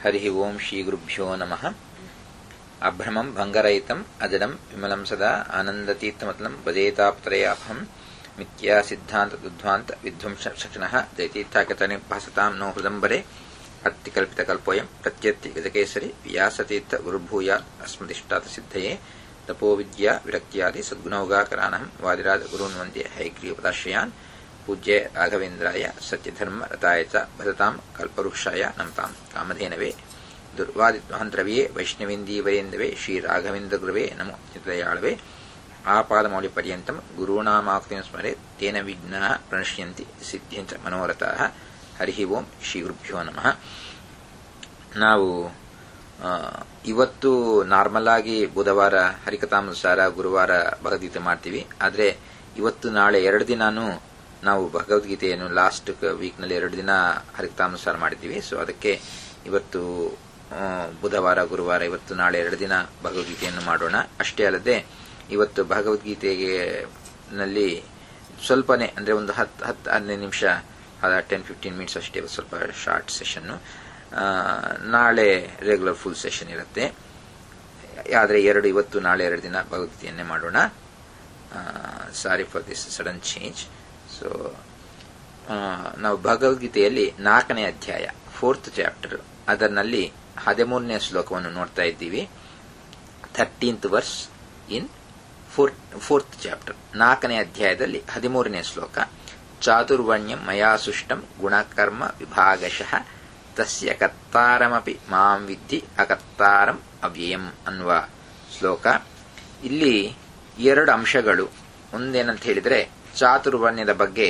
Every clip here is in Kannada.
ಹರಿ ಓಂ ಶ್ರೀ ಗುರುಭ್ಯೋ ನಮಃ ಅಭ್ರಮಂ ಭಂಗರಹಿತಂ ಅಜಡಂ ವಿಮಲಂ ಸದಾ ಆನಂದತೀರ್ಥಮತಲಂ ಭಜೇತಾಪ್ತ್ರಯಾಭಂ ಮಿಥ್ಯಾ ಸಿದ್ಧಾಂತ ದುಧ್ವಾಂತ ವಿಧ್ವಂಸ ಶಕ್ಷಣಃ ಜಯತೀರ್ಥಾಕತನೆ ಭಾಸತಾಂ ನೋ ಹೃದಂಬರೆ ಅತ್ತಿಕಲ್ಪಿತಕಲ್ಪೋಯಂ ಪ್ರತ್ಯತ್ತಿ ಗಜಕೇಸರಿ ವ್ಯಾಸತೀರ್ಥ ಗುರುಭೂಯ ಅಸ್ಮದಿಷ್ಟಾತ ಸಿದ್ಧಯೇ ತಪೋವಿದ್ಯಾ ವಿರಕ್ತಿಯಾದಿ ಸದ್ಗುಣೌಗಾಕರಾನಹಂ ವಾದಿರಾಜ ಗುರುನ್ ವಂದ್ಯ ಹೈಗ್ರೀವದಾಶ್ರಯಾನ್ ಪೂಜ್ಯ ರಾಘವೇಂದ್ರಾಯ ಸತ್ಯಧರ್ಮ ರತಾಯ ಚ ಭಜತಾಂ ಕಲ್ಪವೃಕ್ಷಾಯ ನಮತಾಂ ಕಾಮಧೇನವೇ ದುರ್ವಾದಿತ್ವಾಂತರವಿಯೇ ವೈಷ್ಣವೇಂದೀವರೇಂದವೇ ಶ್ರೀ ರಾಘವೇಂದ್ರ ಗುರುವೇ ನಮೋ ಚಿತ್ರಯಾಳವೇ ಆಪಾದಮೌಳಿ ಪರ್ಯಂತಂ ಗುರುಣಾಮಾಕ್ತಿಂ ಸ್ಮರೆ ತೇನ ವಿಘ್ನಾ ಪ್ರಣಶ್ಯಂತಿ ಸಿದ್ಧಿಂಚ ಮನೋರಥಾಃ ಹರಿ ಓಂ ಶ್ರೀ ಗುರುಭ್ಯೋ ನಮಃ ನಾವು ಇವತ್ತು ನಾರ್ಮಲ್ ಆಗಿ ಬುಧವಾರ ಹರಿಕಥಾನುಸಾರ ಗುರುವಾರ ಭಗವದ್ಗೀತೆ ಮಾಡ್ತೀವಿ ಆದರೆ ಇವತ್ತು ನಾಳೆ ಎರಡು ದಿನಾನು ನಾವು ಭಗವದ್ಗೀತೆಯನ್ನು ಲಾಸ್ಟ್ ವೀಕ್ನಲ್ಲಿ ಎರಡು ದಿನ ಹರಿಕಥಾನುಸಾರ ಮಾಡಿದ್ದೀವಿ ಸೊ ಅದಕ್ಕೆ ಇವತ್ತು ಬುಧವಾರ ಗುರುವಾರ ಇವತ್ತು ನಾಳೆ ಎರಡು ದಿನ ಭಗವದ್ಗೀತೆಯನ್ನು ಮಾಡೋಣ ಅಷ್ಟೇ ಅಲ್ಲದೆ ಇವತ್ತು ಭಗವದ್ಗೀತೆಗೆ ನಲ್ಲಿ ಸ್ವಲ್ಪನೇ ಅಂದ್ರೆ ಒಂದು ಹತ್ತು ಹತ್ತು ಹದಿನೈದು ನಿಮಿಷ ಟೆನ್ ಫಿಫ್ಟೀನ್ ಮಿನಿಟ್ಸ್ ಅಷ್ಟೇ ಸ್ವಲ್ಪ ಶಾರ್ಟ್ ಸೆಷನ್ನು ನಾಳೆ ರೆಗ್ಯುಲರ್ ಫುಲ್ ಸೆಷನ್ ಇರುತ್ತೆ ಆದರೆ ಎರಡು ಇವತ್ತು ನಾಳೆ ಎರಡು ದಿನ ಭಗವದ್ಗೀತೆಯನ್ನೇ ಮಾಡೋಣ sorry for this sudden change so ನಾವು ಭಗವದ್ಗೀತೆಯಲ್ಲಿ ನಾಲ್ಕನೇ ಅಧ್ಯಾಯ ಫೋರ್ತ್ ಚಾಪ್ಟರ್ ಅದರಲ್ಲಿ ಹದಿಮೂರನೇ ಶ್ಲೋಕವನ್ನು ನೋಡ್ತಾ ಇದ್ದೀವಿ thirteenth verse in fourth chapter ನಾಲ್ಕನೇ ಅಧ್ಯಾಯದಲ್ಲಿ ಹದಿಮೂರನೇ ಶ್ಲೋಕ ಚಾತುರ್ವಣ್ಯಂ ಮಯಾ ಸೃಷ್ಟಂ ಗುಣಕರ್ಮ ವಿಭಾಗಶಃ ತಸ್ಯ ಕತ್ತಾರಮಪಿ ಮಾಂ ವಿದ್ಧಿ ಅಕತ್ತಾರಂ ಅವ್ಯಯಂ ಅನ್ನುವ ಶ್ಲೋಕ ಇಲ್ಲಿ ಎರಡು ಅಂಶಗಳು ಒಂದೇನಂತ ಹೇಳಿದರೆ ಚಾತುರ್ವರ್ಣ್ಯದ ಬಗ್ಗೆ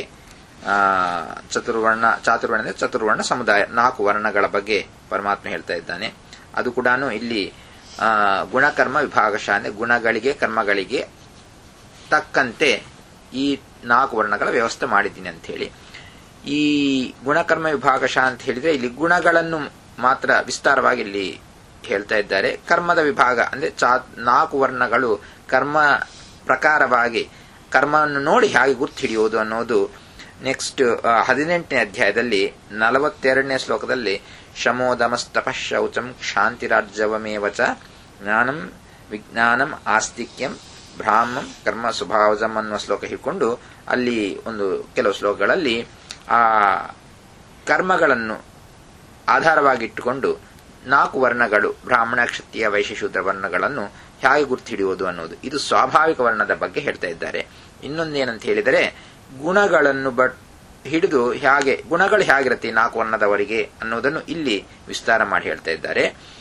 ಚತುರ್ವರ್ಣ ಚಾತುರ್ವರ್ಣ ಚತುರ್ವರ್ಣ ಸಮುದಾಯ ನಾಲ್ಕು ವರ್ಣಗಳ ಬಗ್ಗೆ ಪರಮಾತ್ಮ ಹೇಳ್ತಾ ಇದ್ದಾನೆ ಅದು ಕೂಡ ಇಲ್ಲಿ ಗುಣಕರ್ಮ ವಿಭಾಗಶಃ ಅಂದ್ರೆ ಗುಣಗಳಿಗೆ ಕರ್ಮಗಳಿಗೆ ತಕ್ಕಂತೆ ಈ ನಾಲ್ಕು ವರ್ಣಗಳ ವ್ಯವಸ್ಥೆ ಮಾಡಿದ್ದೀನಿ ಅಂತ ಹೇಳಿ ಈ ಗುಣಕರ್ಮ ವಿಭಾಗಶಃ ಅಂತ ಹೇಳಿದ್ರೆ ಇಲ್ಲಿ ಗುಣಗಳನ್ನು ಮಾತ್ರ ವಿಸ್ತಾರವಾಗಿ ಇಲ್ಲಿ ಹೇಳ್ತಾ ಇದ್ದಾರೆ ಕರ್ಮದ ವಿಭಾಗ ಅಂದ್ರೆ ಚಾ ನಾಲ್ಕು ವರ್ಣಗಳು ಕರ್ಮ ಪ್ರಕಾರವಾಗಿ ಕರ್ಮವನ್ನು ನೋಡಿ ಹೇಗೆ ಗುರ್ತು ಹಿಡಿಯೋದು ಅನ್ನೋದು ನೆಕ್ಸ್ಟ್ ಹದಿನೆಂಟನೇ ಅಧ್ಯಾಯದಲ್ಲಿ ನಲವತ್ತೆರಡನೇ ಶ್ಲೋಕದಲ್ಲಿ ಶಮೋದಮಸ್ತಪ ಶೌಚಂ ಕ್ಷಾಂತಿರಾಜ್ಯವಮೇವಚ ಜ್ಞಾನಂ ವಿಜ್ಞಾನಂ ಆಸ್ತಿಕ್ಯಂ ಬ್ರಾಹ್ಮಂ ಕರ್ಮ ಸ್ವಭಾವಜಂ ಅನ್ನುವ ಶ್ಲೋಕ ಹಿಡ್ಕೊಂಡು ಅಲ್ಲಿ ಒಂದು ಕೆಲವು ಶ್ಲೋಕಗಳಲ್ಲಿ ಆ ಕರ್ಮಗಳನ್ನು ಆಧಾರವಾಗಿಟ್ಟುಕೊಂಡು ನಾಲ್ಕು ವರ್ಣಗಳು ಬ್ರಾಹ್ಮಣ ಕ್ಷತ್ರಿಯ ವೈಶ್ಯಶೂದ್ರ ವರ್ಣಗಳನ್ನು ಹೇಗೆ ಗುರ್ತು ಹಿಡಿಯುವುದು ಅನ್ನೋದು ಇದು ಸ್ವಾಭಾವಿಕ ವರ್ಣದ ಬಗ್ಗೆ ಹೇಳ್ತಾ ಇದ್ದಾರೆ ಇನ್ನೊಂದೇನಂತ ಹೇಳಿದರೆ ಗುಣಗಳನ್ನು ಬಟ್ ಹಿಡಿದು ಹೇಗೆ ಗುಣಗಳು ಹೇಗಿರುತ್ತೆ ನಾಲ್ಕು ವರ್ಣದವರಿಗೆ ಅನ್ನೋದನ್ನು ಇಲ್ಲಿ ವಿಸ್ತಾರ ಮಾಡಿ ಹೇಳ್ತಾ ಇದ್ದಾರೆ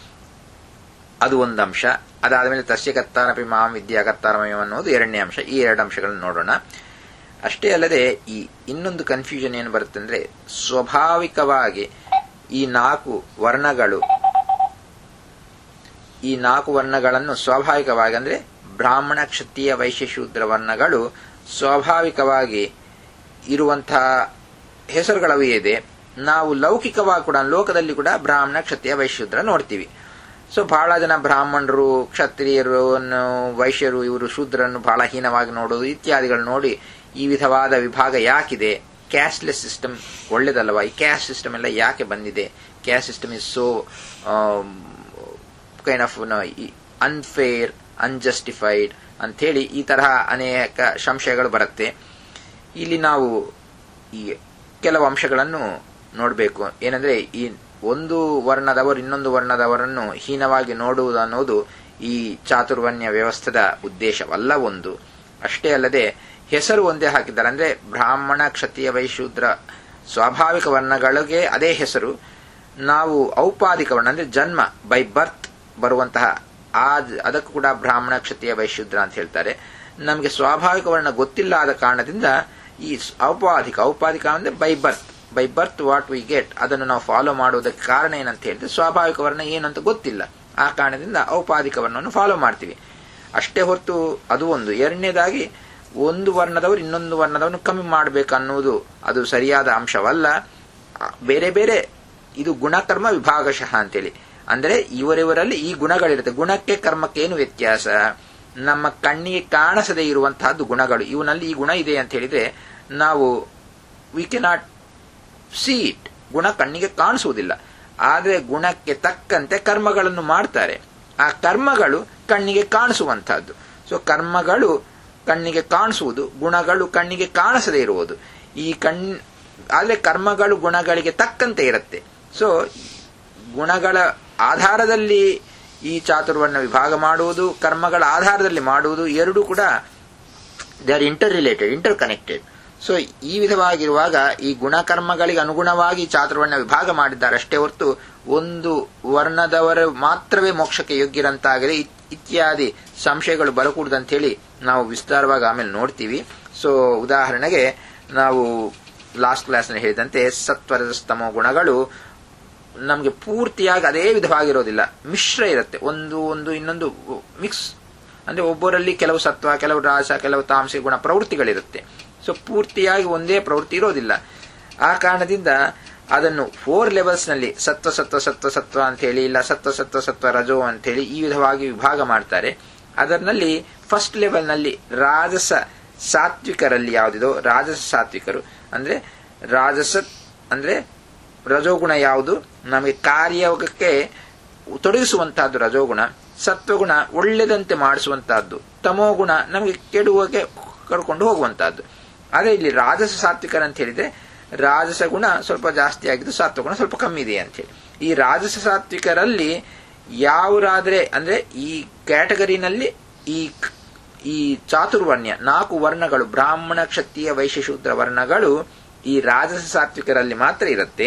ಅದು ಒಂದು ಅಂಶ ಅದಾದಮೇಲೆ ತಸ್ಯ ಕತ್ತಾರಪಿ ಮಾಂ ವಿದ್ಯಾ ಕತ್ತಾರಮಯ ಅನ್ನೋದು ಎರಡನೇ ಅಂಶ ಈ ಎರಡು ಅಂಶಗಳನ್ನು ನೋಡೋಣ ಅಷ್ಟೇ ಅಲ್ಲದೆ ಈ ಇನ್ನೊಂದು ಕನ್ಫ್ಯೂಷನ್ ಏನು ಬರುತ್ತೆ ಅಂದ್ರೆ ಸ್ವಾಭಾವಿಕವಾಗಿ ಈ ನಾಲ್ಕು ವರ್ಣಗಳು ಈ ನಾಲ್ಕು ವರ್ಣಗಳನ್ನು ಸ್ವಾಭಾವಿಕವಾಗಿ ಅಂದ್ರೆ ಬ್ರಾಹ್ಮಣ ಕ್ಷತ್ರಿಯ ವೈಶ್ಯಶೂದ್ರ ವರ್ಣಗಳು ಸ್ವಾಭಾವಿಕವಾಗಿ ಇರುವಂತಹ ಹೆಸರುಗಳವೇ ಇದೆ ನಾವು ಲೌಕಿಕವಾಗಿ ಕೂಡ ಲೋಕದಲ್ಲಿ ಕೂಡ ಬ್ರಾಹ್ಮಣ ಕ್ಷತ್ರಿಯ ವೈಶ್ಯಶೂದ್ರ ನೋಡ್ತೀವಿ ಸೊ ಬಹಳ ಜನ ಬ್ರಾಹ್ಮಣರು ಕ್ಷತ್ರಿಯರು ವೈಶ್ಯರು ಇವರು ಶೂದ್ರನ್ನು ಬಹಳ ಹೀನವಾಗಿ ನೋಡೋದು ಇತ್ಯಾದಿಗಳು ನೋಡಿ ಈ ವಿಧವಾದ ವಿಭಾಗ ಯಾಕಿದೆ ಕ್ಯಾಶ್ಲೆಸ್ ಸಿಸ್ಟಮ್ ಒಳ್ಳೇದಲ್ಲವಾ ಈ ಕ್ಯಾಶ್ ಸಿಸ್ಟಮ್ ಎಲ್ಲ ಯಾಕೆ ಬಂದಿದೆ cash system is so kind of unfair unjustified ಅಂಥೇಳಿ ಈ ತರಹ ಅನೇಕ ಸಂಶಯಗಳು ಬರುತ್ತೆ ಇಲ್ಲಿ ನಾವು ಈ ಕೆಲವು ಅಂಶಗಳನ್ನು ನೋಡಬೇಕು ಏನಂದ್ರೆ ಈ ಒಂದು ವರ್ಣದವರು ಇನ್ನೊಂದು ವರ್ಣದವರನ್ನು ಹೀನವಾಗಿ ನೋಡುವುದು ಅನ್ನೋದು ಈ ಚಾತುರ್ವರ್ಣ್ಯ ವ್ಯವಸ್ಥೆದ ಉದ್ದೇಶವಲ್ಲ ಒಂದು ಅಷ್ಟೇ ಅಲ್ಲದೆ ಹೆಸರು ಒಂದೇ ಹಾಕಿದ್ದಾರೆ ಅಂದ್ರೆ ಬ್ರಾಹ್ಮಣ ಕ್ಷತ್ರಿಯ ವೈಶೂದ್ರ ಸ್ವಾಭಾವಿಕ ವರ್ಣಗಳಿಗೆ ಅದೇ ಹೆಸರು ನಾವು ಔಪಾದಿಕ ವರ್ಣ ಅಂದ್ರೆ ಜನ್ಮ ಬೈ ಬರ್ತ್ ಬರುವಂತಹ ಆ ಅದಕ್ಕೂ ಕೂಡ ಬ್ರಾಹ್ಮಣ ಕ್ಷತ್ರಿಯ ವೈಶೂದ್ರ ಅಂತ ಹೇಳ್ತಾರೆ ನಮಗೆ ಸ್ವಾಭಾವಿಕ ವರ್ಣ ಗೊತ್ತಿಲ್ಲ ಆದ ಕಾರಣದಿಂದ ಈ ಔಪಾಧಿಕ ಔಪಾಧಿಕ ಅಂದ್ರೆ by birth by birth what we get ಅದನ್ನು ನಾವು ಫಾಲೋ ಮಾಡುವುದಕ್ಕೆ ಕಾರಣ ಏನಂತ ಹೇಳಿದ್ರೆ ಸ್ವಾಭಾವಿಕ ವರ್ಣ ಏನಂತ ಗೊತ್ತಿಲ್ಲ ಆ ಕಾರಣದಿಂದ ಔಪಾಧಿಕ ವರ್ಣವನ್ನು ಫಾಲೋ ಮಾಡ್ತೀವಿ ಅಷ್ಟೇ ಹೊರತು ಅದು ಒಂದು ಎರಡನೇದಾಗಿ ಒಂದು ವರ್ಣದವರು ಇನ್ನೊಂದು ವರ್ಣದವನ್ನು ಕಮ್ಮಿ ಮಾಡಬೇಕನ್ನುವುದು ಅದು ಸರಿಯಾದ ಅಂಶವಲ್ಲ ಬೇರೆ ಬೇರೆ ಇದು ಗುಣಕರ್ಮ ವಿಭಾಗಶಃ ಅಂತೇಳಿ ಅಂದ್ರೆ ಇವರಿವರಲ್ಲಿ ಈ ಗುಣಗಳಿರುತ್ತೆ ಗುಣಕ್ಕೆ ಕರ್ಮಕ್ಕೆ ಏನು ವ್ಯತ್ಯಾಸ ನಮ್ಮ ಕಣ್ಣಿಗೆ ಕಾಣಿಸದೇ ಇರುವಂತಹದ್ದು ಗುಣಗಳು ಇವನಲ್ಲಿ ಈ ಗುಣ ಇದೆ ಅಂತ ಹೇಳಿದ್ರೆ ನಾವು ವಿ ಕೆನಾಟ್ ಸಿ ಇಟ್ ಗುಣ ಕಣ್ಣಿಗೆ ಕಾಣಿಸುವುದಿಲ್ಲ ಆದರೆ ಗುಣಕ್ಕೆ ತಕ್ಕಂತೆ ಕರ್ಮಗಳನ್ನು ಮಾಡ್ತಾರೆ ಆ ಕರ್ಮಗಳು ಕಣ್ಣಿಗೆ ಕಾಣಿಸುವಂತಹದ್ದು ಸೊ ಕರ್ಮಗಳು ಕಣ್ಣಿಗೆ ಕಾಣಿಸುವುದು ಗುಣಗಳು ಕಣ್ಣಿಗೆ ಕಾಣಿಸದೇ ಇರುವುದು ಈ ಕಣ್ ಆದರೆ ಕರ್ಮಗಳು ಗುಣಗಳಿಗೆ ತಕ್ಕಂತೆ ಇರುತ್ತೆ ಸೊ ಗುಣಗಳ ಆಧಾರದಲ್ಲಿ ಈ ಚಾತುರ್ವರ್ಣ ವಿಭಾಗ ಮಾಡುವುದು ಕರ್ಮಗಳ ಆಧಾರದಲ್ಲಿ ಮಾಡುವುದು ಎರಡೂ ಕೂಡ they are interrelated interconnected so ಈ ವಿಧವಾಗಿರುವಾಗ ಈ ಗುಣಕರ್ಮಗಳಿಗೆ ಅನುಗುಣವಾಗಿ ಚಾತುರ್ವರ್ಣ ವಿಭಾಗ ಮಾಡಿದ್ದಾರೆ ಅಷ್ಟೇ ಹೊರತು ಒಂದು ವರ್ಣದವರು ಮಾತ್ರವೇ ಮೋಕ್ಷಕ್ಕೆ ಯೋಗ್ಯರಂತಾಗದೆ ಇತ್ಯಾದಿ ಸಂಶಯಗಳು ಬರಕೂಡದಂತ ಹೇಳಿ ನಾವು ವಿಸ್ತಾರವಾಗಿ ಆಮೇಲೆ ನೋಡ್ತೀವಿ ಸೊ ಉದಾಹರಣೆಗೆ ನಾವು ಲಾಸ್ಟ್ ಕ್ಲಾಸ್ನಲ್ಲಿ ಹೇಳಿದಂತೆ ಸತ್ವರಸ್ತಮೋ ಗುಣಗಳು ನಮಗೆ ಪೂರ್ತಿಯಾಗಿ ಅದೇ ವಿಧವಾಗಿರೋದಿಲ್ಲ ಮಿಶ್ರ ಇರುತ್ತೆ ಒಂದು ಒಂದು ಇನ್ನೊಂದು ಮಿಕ್ಸ್ ಅಂದ್ರೆ ಒಬ್ಬರಲ್ಲಿ ಕೆಲವು ಸತ್ವ ಕೆಲವು ರಾಸ ಕೆಲವು ತಾಮಸಿಕ ಗುಣ ಪ್ರವೃತ್ತಿಗಳಿರುತ್ತೆ ಸೊ ಪೂರ್ತಿಯಾಗಿ ಒಂದೇ ಪ್ರವೃತ್ತಿ ಇರೋದಿಲ್ಲ ಆ ಕಾರಣದಿಂದ ಅದನ್ನು ಫೋರ್ ಲೆವೆಲ್ಸ್ ನಲ್ಲಿ ಸತ್ವ ಸತ್ವ ಸತ್ವ ಸತ್ವ ಅಂತ ಹೇಳಿ ಇಲ್ಲ ಸತ್ವ ಸತ್ವ ಸತ್ವ ರಜೋ ಅಂತ ಹೇಳಿ ಈ ವಿಧವಾಗಿ ವಿಭಾಗ ಮಾಡ್ತಾರೆ ಅದರಲ್ಲಿ ಫಸ್ಟ್ ಲೆವೆಲ್ ನಲ್ಲಿ ರಾಜಸ ಸಾತ್ವಿಕರಲ್ಲಿ ಯಾವುದಿದೋ ರಾಜಸ ಸಾತ್ವಿಕರು ಅಂದ್ರೆ ರಾಜಸ ಅಂದ್ರೆ ರಜೋಗುಣ ಯಾವುದು ನಮಗೆ ಕಾರ್ಯಕ್ಕೆ ತೊಡಗಿಸುವಂತಹದ್ದು ರಜೋಗುಣ ಸತ್ವಗುಣ ಒಳ್ಳೆದಂತೆ ಮಾಡಿಸುವಂತಹದ್ದು ತಮೋಗುಣ ನಮಗೆ ಕೆಡುವಗೆ ಕರ್ಕೊಂಡು ಹೋಗುವಂತಹದ್ದು ಅದೇ ಇಲ್ಲಿ ರಾಜಸ ಸಾತ್ವಿಕರ ಅಂತ ಹೇಳಿದ್ರೆ ರಾಜಸ ಗುಣ ಸ್ವಲ್ಪ ಜಾಸ್ತಿ ಆಗಿದ್ದು ಸಾತ್ವಗುಣ ಸ್ವಲ್ಪ ಕಮ್ಮಿ ಇದೆ ಅಂತ ಹೇಳಿ ಈ ರಾಜಸ ಸಾತ್ವಿಕರಲ್ಲಿ ಯಾವರಾದ್ರೆ ಅಂದ್ರೆ ಈ ಕ್ಯಾಟಗರಿನಲ್ಲಿ ಈ ಈ ಚಾತುರ್ವರ್ಣ್ಯ ನಾಲ್ಕು ವರ್ಣಗಳು ಬ್ರಾಹ್ಮಣ ಕ್ಷತ್ರಿಯ ವೈಶ್ಯಶೂದ್ರ ವರ್ಣಗಳು ಈ ರಾಜಸ ಸಾತ್ವಿಕರಲ್ಲಿ ಮಾತ್ರ ಇರುತ್ತೆ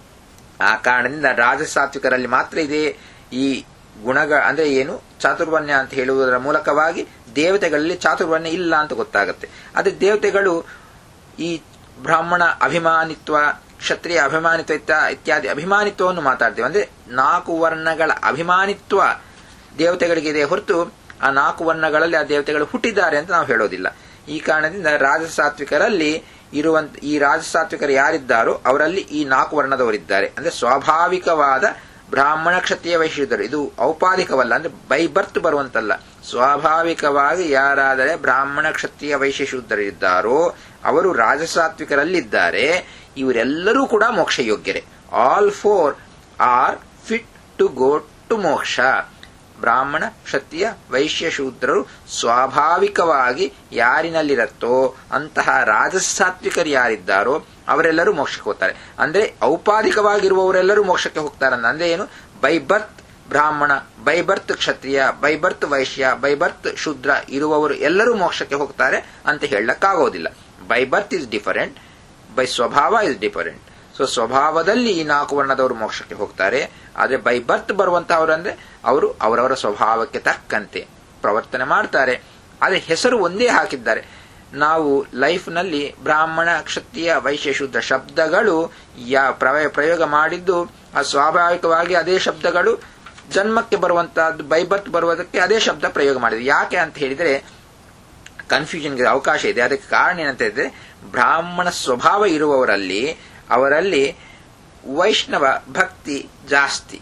ಆ ಕಾರಣದಿಂದ ರಾಜಸ ಸಾತ್ವಿಕರಲ್ಲಿ ಮಾತ್ರ ಇದೆ ಈ ಗುಣಗಳ ಅಂದ್ರೆ ಏನು ಚಾತುರ್ವರ್ಣ್ಯ ಅಂತ ಹೇಳುವುದರ ಮೂಲಕವಾಗಿ ದೇವತೆಗಳಲ್ಲಿ ಚಾತುರ್ವರ್ಣ್ಯ ಇಲ್ಲ ಅಂತ ಗೊತ್ತಾಗುತ್ತೆ ಅದೇ ದೇವತೆಗಳು ಈ ಬ್ರಾಹ್ಮಣ ಅಭಿಮಾನಿತ್ವ ಕ್ಷತ್ರಿಯ ಅಭಿಮಾನಿತ್ವ ಇತ್ಯಾದಿ ಅಭಿಮಾನಿತ್ವವನ್ನು ಮಾತಾಡ್ತೇವೆ ಅಂದ್ರೆ ನಾಲ್ಕು ವರ್ಣಗಳ ಅಭಿಮಾನಿತ್ವ ದೇವತೆಗಳಿಗಿದೆ ಹೊರತು ಆ ನಾಲ್ಕು ವರ್ಣಗಳಲ್ಲಿ ಆ ದೇವತೆಗಳು ಹುಟ್ಟಿದ್ದಾರೆ ಅಂತ ನಾವು ಹೇಳೋದಿಲ್ಲ ಈ ಕಾರಣದಿಂದ ರಾಜಸಾತ್ವಿಕರಲ್ಲಿ ಇರುವಂತ ಈ ರಾಜಸಾತ್ವಿಕರು ಯಾರಿದ್ದಾರೋ ಅವರಲ್ಲಿ ಈ ನಾಲ್ಕು ವರ್ಣದವರಿದ್ದಾರೆ ಅಂದ್ರೆ ಸ್ವಾಭಾವಿಕವಾದ ಬ್ರಾಹ್ಮಣ ಕ್ಷತ್ರಿಯ ವೈಶ್ಯದರು ಇದು ಔಪಾಧಿಕವಲ್ಲ ಅಂದ್ರೆ ಬೈ ಬರ್ತ್ ಬರುವಂತಲ್ಲ ಸ್ವಾಭಾವಿಕವಾಗಿ ಯಾರಾದರೆ ಬ್ರಾಹ್ಮಣ ಕ್ಷತ್ರಿಯ ವೈಶ್ಯ ಶೂದ್ರರಿದ್ದಾರೋ ಅವರು ರಾಜಸಾತ್ವಿಕರಲ್ಲಿದ್ದಾರೆ ಇವರೆಲ್ಲರೂ ಕೂಡ ಮೋಕ್ಷ ಯೋಗ್ಯರೇ all four are fit to go to moksha ಬ್ರಾಹ್ಮಣ ಕ್ಷತ್ರಿಯ ವೈಶ್ಯ ಶೂದ್ರರು ಸ್ವಾಭಾವಿಕವಾಗಿ ಯಾರಿನಲ್ಲಿರತ್ತೋ ಅಂತಹ ರಾಜಸಾತ್ವಿಕರು ಯಾರಿದ್ದಾರೋ ಅವರೆಲ್ಲರೂ ಮೋಕ್ಷಕ್ಕೆ ಹೋಗ್ತಾರೆ ಅಂದ್ರೆ ಔಪಾಧಿಕವಾಗಿರುವವರೆಲ್ಲರೂ ಮೋಕ್ಷಕ್ಕೆ ಹೋಗ್ತಾರನ್ನ ಅಂದ್ರೆ ಏನು ಬೈ ಬರ್ತ್ ಬ್ರಾಹ್ಮಣ ಬೈ ಬರ್ತ್ ಕ್ಷತ್ರಿಯ ಬೈ ಬರ್ತ್ ವೈಶ್ಯ ಬೈ ಬರ್ತ್ ಶೂದ್ರ ಇರುವವರು ಎಲ್ಲರೂ ಮೋಕ್ಷಕ್ಕೆ ಹೋಗ್ತಾರೆ ಅಂತ ಹೇಳಕ್ಕಾಗೋದಿಲ್ಲ by birth is different by ಸ್ವಭಾವ ಇಸ್ ಡಿಫರೆಂಟ್ ಸೊ ಸ್ವಭಾವದಲ್ಲಿ ಈ ನಾಲ್ಕು ವರ್ಣದವರು ಮೋಕ್ಷಕ್ಕೆ ಹೋಗ್ತಾರೆ ಆದ್ರೆ ಬೈ ಬರ್ತ್ ಬರುವಂತಹವರು ಅಂದ್ರೆ ಅವರು ಅವರವರ ಸ್ವಭಾವಕ್ಕೆ ತಕ್ಕಂತೆ ಪ್ರವರ್ತನೆ ಮಾಡ್ತಾರೆ ಆದ್ರೆ ಹೆಸರು ಒಂದೇ ಹಾಕಿದ್ದಾರೆ ನಾವು ಲೈಫ್ನಲ್ಲಿ ಬ್ರಾಹ್ಮಣ ಕ್ಷತ್ರಿಯ ವೈಶ್ಯ ಶುದ್ಧ ಶಬ್ದಗಳು ಯಾ ಪ್ರಯೋಗ ಮಾಡಿದ್ದು ಆ ಸ್ವಾಭಾವಿಕವಾಗಿ ಅದೇ ಶಬ್ದಗಳು ಜನ್ಮಕ್ಕೆ ಬರುವಂತಹದ್ದು ಬೈ ಬರ್ತ್ ಬರುವುದಕ್ಕೆ ಅದೇ ಶಬ್ದ ಪ್ರಯೋಗ ಮಾಡಿದೆ ಯಾಕೆ ಅಂತ ಹೇಳಿದ್ರೆ ಕನ್ಫ್ಯೂಷನ್ಗೆ ಅವಕಾಶ ಇದೆ ಅದಕ್ಕೆ ಕಾರಣ ಏನಂತ ಹೇಳಿದ್ರೆ ಬ್ರಾಹ್ಮಣ ಸ್ವಭಾವ ಇರುವವರಲ್ಲಿ ಅವರಲ್ಲಿ ವೈಷ್ಣವ ಭಕ್ತಿ ಜಾಸ್ತಿ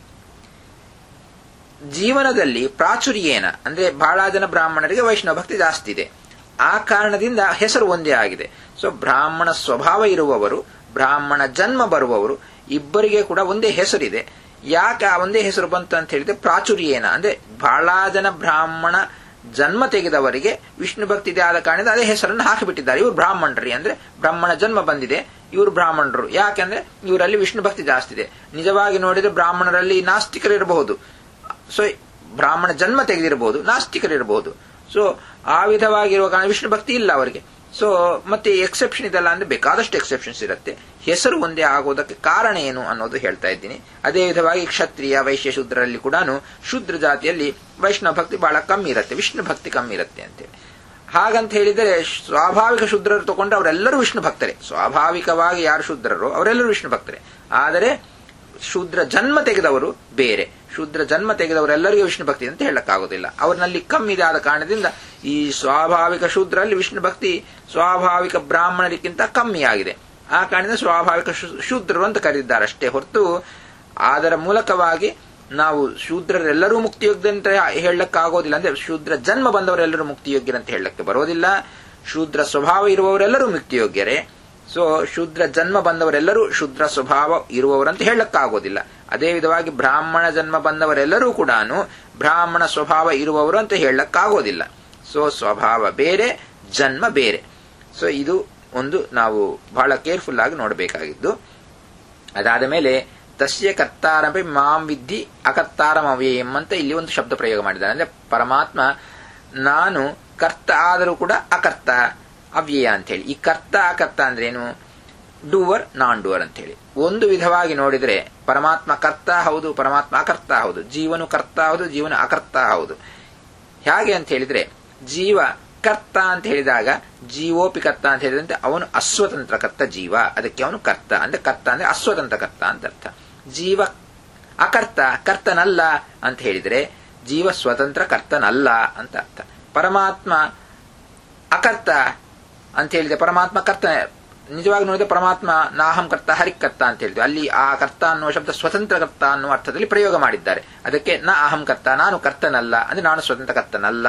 ಜೀವನದಲ್ಲಿ ಪ್ರಾಚುರ್ಯೇನ ಅಂದ್ರೆ ಬಹಳ ಜನ ಬ್ರಾಹ್ಮಣರಿಗೆ ವೈಷ್ಣವ ಭಕ್ತಿ ಜಾಸ್ತಿ ಇದೆ ಆ ಕಾರಣದಿಂದ ಹೆಸರು ಒಂದೇ ಆಗಿದೆ ಸೊ ಬ್ರಾಹ್ಮಣ ಸ್ವಭಾವ ಇರುವವರು ಬ್ರಾಹ್ಮಣ ಜನ್ಮ ಬರುವವರು ಇಬ್ಬರಿಗೆ ಕೂಡ ಒಂದೇ ಹೆಸರಿದೆ ಯಾಕೆ ಆ ಒಂದೇ ಹೆಸರು ಬಂತು ಅಂತ ಹೇಳಿದ್ರೆ ಪ್ರಾಚುರ್ಯೇನ ಅಂದ್ರೆ ಬಹಳ ಜನ ಬ್ರಾಹ್ಮಣ ಜನ್ಮ ತೆಗೆದವರಿಗೆ ವಿಷ್ಣು ಭಕ್ತಿ ಇದೆ ಆದ ಕಾರಣದಿಂದ ಅದೇ ಹೆಸರನ್ನು ಹಾಕಿಬಿಟ್ಟಿದ್ದಾರೆ ಇವರು ಬ್ರಾಹ್ಮಣರಿ ಅಂದ್ರೆ ಬ್ರಾಹ್ಮಣ ಜನ್ಮ ಬಂದಿದೆ ಇವರು ಬ್ರಾಹ್ಮಣರು ಯಾಕೆಂದ್ರೆ ಇವರಲ್ಲಿ ವಿಷ್ಣು ಭಕ್ತಿ ಜಾಸ್ತಿ ಇದೆ ನಿಜವಾಗಿ ನೋಡಿದ್ರೆ ಬ್ರಾಹ್ಮಣರಲ್ಲಿ ನಾಸ್ತಿಕರಿರಬಹುದು ಸೊ ಬ್ರಾಹ್ಮಣ ಜನ್ಮ ತೆಗೆದಿರಬಹುದು ನಾಸ್ತಿಕರಿರಬಹುದು ಸೊ ಆ ವಿಧವಾಗಿರುವ ಕಾರಣ ವಿಷ್ಣು ಭಕ್ತಿ ಇಲ್ಲ ಅವರಿಗೆ ಸೊ ಮತ್ತೆ ಎಕ್ಸೆಪ್ಷನ್ ಇದೆಲ್ಲ ಅಂದ್ರೆ ಬೇಕಾದಷ್ಟು ಎಕ್ಸೆಪ್ಷನ್ಸ್ ಇರುತ್ತೆ ಹೆಸರು ಒಂದೇ ಆಗೋದಕ್ಕೆ ಕಾರಣ ಏನು ಅನ್ನೋದು ಹೇಳ್ತಾ ಇದ್ದೀನಿ ಅದೇ ವಿಧವಾಗಿ ಕ್ಷತ್ರಿಯ ವೈಶ್ಯ ಶೂದ್ರಲ್ಲಿ ಕೂಡ ಶೂದ್ರ ಜಾತಿಯಲ್ಲಿ ವೈಷ್ಣವ ಭಕ್ತಿ ಬಹಳ ಕಮ್ಮಿ ಇರುತ್ತೆ ವಿಷ್ಣು ಭಕ್ತಿ ಕಮ್ಮಿ ಇರುತ್ತೆ ಅಂತೇಳಿ ಹಾಗಂತ ಹೇಳಿದರೆ ಸ್ವಾಭಾವಿಕ ಶೂದ್ರರು ತಗೊಂಡ್ರೆ ಅವರೆಲ್ಲರೂ ವಿಷ್ಣು ಭಕ್ತರೇ ಸ್ವಾಭಾವಿಕವಾಗಿ ಯಾರು ಶೂದ್ರರು ಅವರೆಲ್ಲರೂ ವಿಷ್ಣು ಭಕ್ತರೇ ಆದರೆ ಶೂದ್ರ ಜನ್ಮ ತೆಗೆದವರು ಬೇರೆ ಶೂದ್ರ ಜನ್ಮ ತೆಗೆದವರೆಲ್ಲರಿಗೂ ವಿಷ್ಣು ಭಕ್ತಿ ಅಂತ ಹೇಳಕ್ಕಾಗೋದಿಲ್ಲ ಅವರಲ್ಲಿ ಕಮ್ಮಿದೆ ಆದ ಕಾರಣದಿಂದ ಈ ಸ್ವಾಭಾವಿಕ ಶೂದ್ರಲ್ಲಿ ವಿಷ್ಣು ಭಕ್ತಿ ಸ್ವಾಭಾವಿಕ ಬ್ರಾಹ್ಮಣರಿಗಿಂತ ಕಮ್ಮಿ ಆಗಿದೆ ಆ ಕಾರಣದಿಂದ ಸ್ವಾಭಾವಿಕ ಶೂದ್ರರು ಅಂತ ಕರೆದಿದ್ದಾರೆ ಅಷ್ಟೇ ಹೊರತು ಅದರ ಮೂಲಕವಾಗಿ ನಾವು ಶೂದ್ರರೆಲ್ಲರೂ ಮುಕ್ತಿಯೋಗ್ಯಂತ ಹೇಳಕ್ಕಾಗೋದಿಲ್ಲ ಅಂದ್ರೆ ಶೂದ್ರ ಜನ್ಮ ಬಂದವರೆಲ್ಲರೂ ಮುಕ್ತಿಯೋಗ್ಯರಂತ ಹೇಳಕ್ಕೆ ಬರೋದಿಲ್ಲ ಶೂದ್ರ ಸ್ವಭಾವ ಇರುವವರೆಲ್ಲರೂ ಮುಕ್ತಿಯೋಗ್ಯರೇ ಸೊ ಶೂದ್ರ ಜನ್ಮ ಬಂದವರೆಲ್ಲರೂ ಶೂದ್ರ ಸ್ವಭಾವ ಇರುವವರಂತ ಹೇಳಕ್ಕಾಗೋದಿಲ್ಲ ಅದೇ ವಿಧವಾಗಿ ಬ್ರಾಹ್ಮಣ ಜನ್ಮ ಬಂದವರೆಲ್ಲರೂ ಕೂಡ ಬ್ರಾಹ್ಮಣ ಸ್ವಭಾವ ಇರುವವರು ಅಂತ ಹೇಳಕ್ಕಾಗೋದಿಲ್ಲ ಸೊ ಸ್ವಭಾವ ಬೇರೆ ಜನ್ಮ ಬೇರೆ ಸೊ ಇದು ಒಂದು ನಾವು ಬಹಳ ಕೇರ್ಫುಲ್ ಆಗಿ ನೋಡಬೇಕಾಗಿದ್ದು ಅದಾದ ಮೇಲೆ ತಸ್ಯ ಕರ್ತಾರಪಿ ಮಾಂ ವಿದ್ಧಿ ಅಕರ್ತಾರಮವ್ಯಯಂ ಅಂತ ಇಲ್ಲಿ ಒಂದು ಶಬ್ದ ಪ್ರಯೋಗ ಮಾಡಿದ್ದಾರೆ ಅಂದ್ರೆ ಪರಮಾತ್ಮ ನಾನು ಕರ್ತ ಆದರೂ ಕೂಡ ಅಕರ್ತ ಅವ್ಯಯ ಅಂತ ಹೇಳಿ ಈ ಕರ್ತ ಅಕರ್ತ ಅಂದ್ರೆ ಏನು ಡೂವರ್ ನಾನ್ ಡೂವರ್ ಅಂತ ಹೇಳಿ ಒಂದು ವಿಧವಾಗಿ ನೋಡಿದ್ರೆ ಪರಮಾತ್ಮ ಕರ್ತ ಹೌದು ಪರಮಾತ್ಮ ಅಕರ್ತ ಹೌದು ಜೀವನು ಕರ್ತ ಹೌದು ಜೀವನ ಅಕರ್ತ ಹೌದು ಹೇಗೆ ಅಂತ ಹೇಳಿದ್ರೆ ಜೀವ ಕರ್ತ ಅಂತ ಹೇಳಿದಾಗ ಜೀವೋಪಿ ಕರ್ತ ಅಂತ ಹೇಳಿದಂತೆ ಅವನು ಅಸ್ವತಂತ್ರ ಕರ್ತ ಜೀವ ಅದಕ್ಕೆ ಅವನು ಕರ್ತ ಅಂದ್ರೆ ಕರ್ತ ಅಂದ್ರೆ ಅಸ್ವತಂತ್ರ ಕರ್ತ ಅಂತ ಅರ್ಥ ಜೀವ ಅಕರ್ತ ಕರ್ತನಲ್ಲ ಅಂತ ಹೇಳಿದ್ರೆ ಜೀವ ಸ್ವತಂತ್ರ ಕರ್ತನಲ್ಲ ಅಂತ ಅರ್ಥ ಪರಮಾತ್ಮ ಅಕರ್ತ ಅಂತ ಹೇಳಿದೆ ಪರಮಾತ್ಮ ಕರ್ತ ನಿಜವಾಗಿ ನೋಡಿದ್ರೆ ಪರಮಾತ್ಮ ನಾಹಂ ಕರ್ತ ಹರಿಕರ್ತ ಅಂತ ಹೇಳಿದ್ವಿ ಅಲ್ಲಿ ಆ ಕರ್ತ ಅನ್ನುವ ಶಬ್ದ ಸ್ವತಂತ್ರ ಕರ್ತ ಅನ್ನುವ ಅರ್ಥದಲ್ಲಿ ಪ್ರಯೋಗ ಮಾಡಿದ್ದಾರೆ ಅದಕ್ಕೆ ನ ಅಹಂ ಕರ್ತ ನಾನು ಕರ್ತನಲ್ಲ ಅಂದ್ರೆ ನಾನು ಸ್ವತಂತ್ರ ಕರ್ತನಲ್ಲ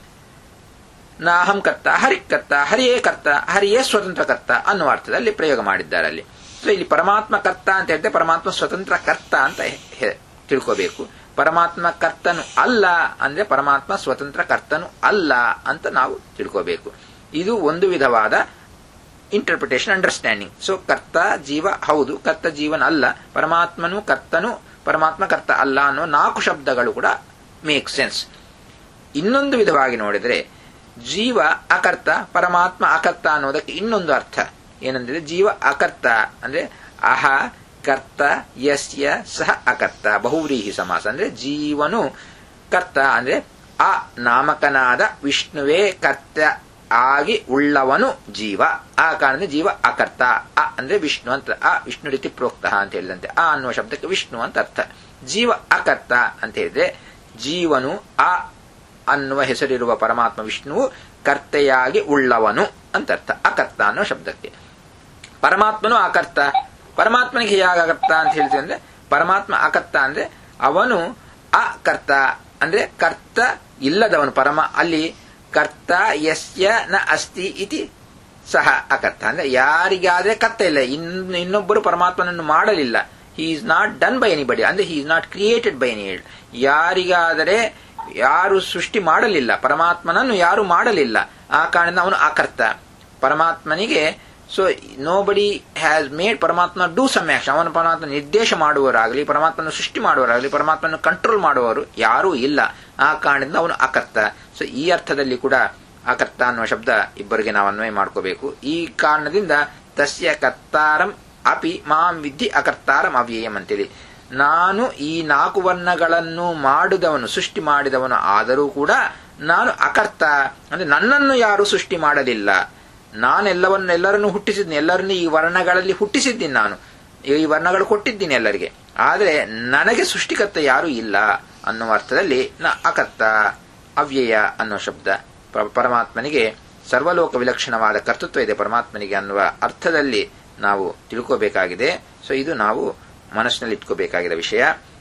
ನ ಅಹಂ ಕರ್ತ ಹರಿಕರ್ತ ಹರಿಯೇ ಕರ್ತ ಹರಿಯೇ ಸ್ವತಂತ್ರ ಕರ್ತ ಅನ್ನುವ ಅರ್ಥದಲ್ಲಿ ಪ್ರಯೋಗ ಮಾಡಿದ್ದಾರೆ ಅಲ್ಲಿ ಸೊ ಇಲ್ಲಿ ಪರಮಾತ್ಮ ಕರ್ತ ಅಂತ ಹೇಳಿದ್ರೆ ಪರಮಾತ್ಮ ಸ್ವತಂತ್ರ ಕರ್ತ ಅಂತ ತಿಳ್ಕೋಬೇಕು ಪರಮಾತ್ಮ ಕರ್ತನು ಅಲ್ಲ ಅಂದ್ರೆ ಪರಮಾತ್ಮ ಸ್ವತಂತ್ರ ಕರ್ತನು ಅಲ್ಲ ಅಂತ ನಾವು ತಿಳ್ಕೋಬೇಕು ಇದು ಒಂದು ವಿಧವಾದ ಇಂಟರ್ಪ್ರಿಟೇಷನ್ ಅಂಡರ್ಸ್ಟ್ಯಾಂಡಿಂಗ್ ಸೊ ಕರ್ತ ಜೀವ ಹೌದು ಕರ್ತ ಜೀವನ ಅಲ್ಲ ಪರಮಾತ್ಮನು ಕರ್ತನು ಪರಮಾತ್ಮ ಕರ್ತ ಅಲ್ಲ ಅನ್ನೋ ನಾಲ್ಕು ಶಬ್ದಗಳು ಕೂಡ ಮೇಕ್ ಸೆನ್ಸ್ ಇನ್ನೊಂದು ವಿಧವಾಗಿ ನೋಡಿದ್ರೆ ಜೀವ ಅಕರ್ತ ಪರಮಾತ್ಮ ಅಕರ್ತ ಅನ್ನೋದಕ್ಕೆ ಇನ್ನೊಂದು ಅರ್ಥ ಏನಂದ್ರೆ ಜೀವ ಅಕರ್ತ ಅಂದ್ರೆ ಅಹ ಕರ್ತ ಯಸ್ಯ ಸಹ ಅಕರ್ತ ಬಹುವ್ರೀಹಿ ಸಮಾಸ ಅಂದ್ರೆ ಜೀವನು ಕರ್ತ ಅಂದ್ರೆ ಆ ನಾಮಕನಾದ ವಿಷ್ಣುವೇ ಕರ್ತ ಆಗಿ ಉಳ್ಳವನು ಜೀವ ಆ ಕಾರಣದಿಂದ ಜೀವ ಅಕರ್ತ ಅ ಅಂದ್ರೆ ವಿಷ್ಣು ಅಂತ ಆ ವಿಷ್ಣು ರೀತಿ ಪ್ರೋಕ್ತ ಅಂತ ಹೇಳಿದಂತೆ ಆ ಅನ್ನುವ ಶಬ್ದಕ್ಕೆ ವಿಷ್ಣು ಅಂತ ಅರ್ಥ ಜೀವ ಅಕರ್ತ ಅಂತ ಹೇಳಿದ್ರೆ ಜೀವನು ಆ ಅನ್ನುವ ಹೆಸರಿರುವ ಪರಮಾತ್ಮ ವಿಷ್ಣುವು ಕರ್ತೆಯಾಗಿ ಉಳ್ಳವನು ಅಂತ ಅರ್ಥ ಅಕರ್ತ ಅನ್ನೋ ಶಬ್ದಕ್ಕೆ ಪರಮಾತ್ಮನು ಅಕರ್ತ ಪರಮಾತ್ಮನಿಗೆ ಹೇಗಾಗರ್ತ ಅಂತ ಹೇಳ್ತೀವಿ ಅಂದ್ರೆ ಪರಮಾತ್ಮ ಅಕರ್ತ ಅಂದ್ರೆ ಅವನು ಅಕರ್ತ ಅಂದ್ರೆ ಕರ್ತ ಇಲ್ಲದವನು ಪರಮ ಅಲ್ಲಿ ಕರ್ತ ಯಸ್ಯ ನ ಅಸ್ತಿ ಇತಿ ಸಹ ಅಕರ್ತ ಅಂದ್ರೆ ಯಾರಿಗಾದ್ರೆ ಕರ್ತ ಇಲ್ಲ ಇನ್ನು ಇನ್ನೊಬ್ಬರು ಪರಮಾತ್ಮನನ್ನು ಮಾಡಲಿಲ್ಲ he is not done by anybody ಅಂದ್ರೆ he is not created by any ಯಾರಿಗಾದರೆ ಯಾರು ಸೃಷ್ಟಿ ಮಾಡಲಿಲ್ಲ ಪರಮಾತ್ಮನನ್ನು ಯಾರು ಮಾಡಲಿಲ್ಲ ಆ ಕಾರಣದಿಂದ ಅವನು ಅಕರ್ತ ಪರಮಾತ್ಮನಿಗೆ so nobody has made ಪರಮಾತ್ಮ ಡೂ ಸಮ್ ಆಕ್ಷನ್ ಅವನ ಪರಮಾತ್ಮ ನಿರ್ದೇಶ ಮಾಡುವವರಾಗಲಿ ಪರಮಾತ್ಮನ ಸೃಷ್ಟಿ ಮಾಡುವವರಾಗಲಿ ಪರಮಾತ್ಮನ ಕಂಟ್ರೋಲ್ ಮಾಡುವವರು ಯಾರೂ ಇಲ್ಲ ಆ ಕಾರಣದಿಂದ ಅವನು ಅಕರ್ತ ಸೊ ಈ ಅರ್ಥದಲ್ಲಿ ಕೂಡ ಅಕರ್ತ ಅನ್ನುವ ಶಬ್ದ ಇಬ್ಬರಿಗೆ ನಾವು ಅನ್ವಯ ಮಾಡ್ಕೋಬೇಕು ಈ ಕಾರಣದಿಂದ ತಸ್ಯ ಕರ್ತಾರಂ ಅಪಿ ಮಾಂ ವಿದ್ಧಿ ಅಕರ್ತಾರಂ ಅವ್ಯಯಂ ಅಂತೇಳಿ ನಾನು ಈ ನಾಲ್ಕು ವರ್ಣಗಳನ್ನು ಮಾಡಿದವನು ಸೃಷ್ಟಿ ಮಾಡಿದವನು ಆದರೂ ಕೂಡ ನಾನು ಅಕರ್ತ ಅಂದ್ರೆ ನನ್ನನ್ನು ಯಾರು ಸೃಷ್ಟಿ ಮಾಡಲಿಲ್ಲ ನಾನೆಲ್ಲವನ್ನು ಎಲ್ಲರನ್ನು ಹುಟ್ಟಿಸಿದ್ದೀನಿ ಎಲ್ಲರನ್ನು ಈ ವರ್ಣಗಳಲ್ಲಿ ಹುಟ್ಟಿಸಿದ್ದೀನಿ ನಾನು ಈ ವರ್ಣಗಳು ಕೊಟ್ಟಿದ್ದೀನಿ ಎಲ್ಲರಿಗೆ ಆದರೆ ನನಗೆ ಸೃಷ್ಟಿಕರ್ತ ಯಾರೂ ಇಲ್ಲ ಅನ್ನುವ ಅರ್ಥದಲ್ಲಿ ನ ಅಕರ್ತ ಅವ್ಯಯ ಅನ್ನೋ ಶಬ್ದ ಪರಮಾತ್ಮನಿಗೆ ಸರ್ವಲೋಕ ವಿಲಕ್ಷಣವಾದ ಕರ್ತೃತ್ವ ಇದೆ ಪರಮಾತ್ಮನಿಗೆ ಅನ್ನುವ ಅರ್ಥದಲ್ಲಿ ನಾವು ತಿಳ್ಕೋಬೇಕಾಗಿದೆ ಸೊ ಇದು ನಾವು ಮನಸ್ಸಿನಲ್ಲಿ ಇಟ್ಕೋಬೇಕಾಗಿರೋ ವಿಷಯ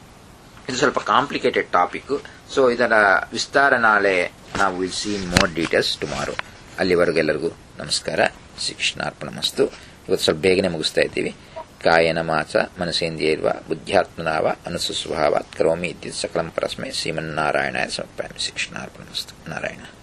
ಇದು ಸ್ವಲ್ಪ ಕಾಂಪ್ಲಿಕೇಟೆಡ್ ಟಾಪಿಕ್ ಸೊ ಇದರ ವಿಸ್ತಾರ ನಾಳೆ ನಾವು will see more details tomorrow ಅಲ್ಲಿವರೆಗೂ ಎಲ್ಲರಿಗೂ ನಮಸ್ಕಾರ ಶ್ರೀಕೃಷ್ಣಾರ್ಪಣ ಮಸ್ತು ಇವತ್ತು ಸ್ವಲ್ಪ ಬೇಗನೆ ಮುಗಿಸ್ತಾ ಇದ್ದೀವಿ ಕಾಯನ ಮಾಸ ಮನಸೇಂದ್ರಿಯರ್ವ ಬುದ್ಧ್ಯಾತ್ಮನಾವ ಅನುಸುಸ್ವಭಾವಾತ್ ಕರೋಮಿ ಇತ್ಯ ಸಕಲಂ ಪರಸ್ಮೈ ಶ್ರೀಮನ್ನಾರಾಯಣ ಸಮರ್ಪಯಾಮಿ ಶ್ರೀಕೃಷ್ಣಾರ್ಪಣ ಮಸ್ತು ನಾರಾಯಣ